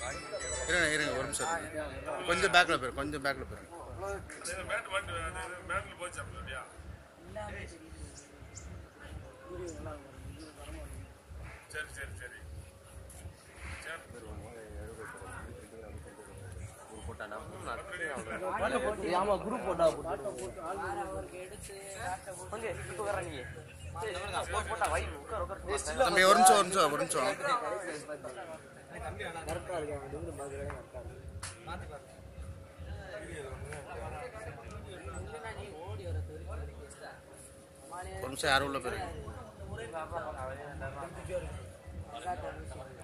இருங்க இருங்க ஒரு நிமிஷம் இருங்க. கொஞ்சம் பேக்கில் போயிரு கொஞ்சம் பேக்கில் போயிரு மேட் மாட்டு மேட்ல போச்சு அப்படியா சரி சரி சரி ஆமா குரூப் போட்டா போட்டு கொஞ்சம் இப்போ வர நீங்க போட்டா வை உட்கார் உட்கார் தம்பி ஒரு நிமிஷம் ஒரு நிமிஷம் ஒரு நிமிஷம் கரெக்டா இருக்கு அவன் இருந்து பாக்குறேன் கரெக்டா ஒரு நிமிஷம் யாரும் உள்ள போயிரு இருக்கு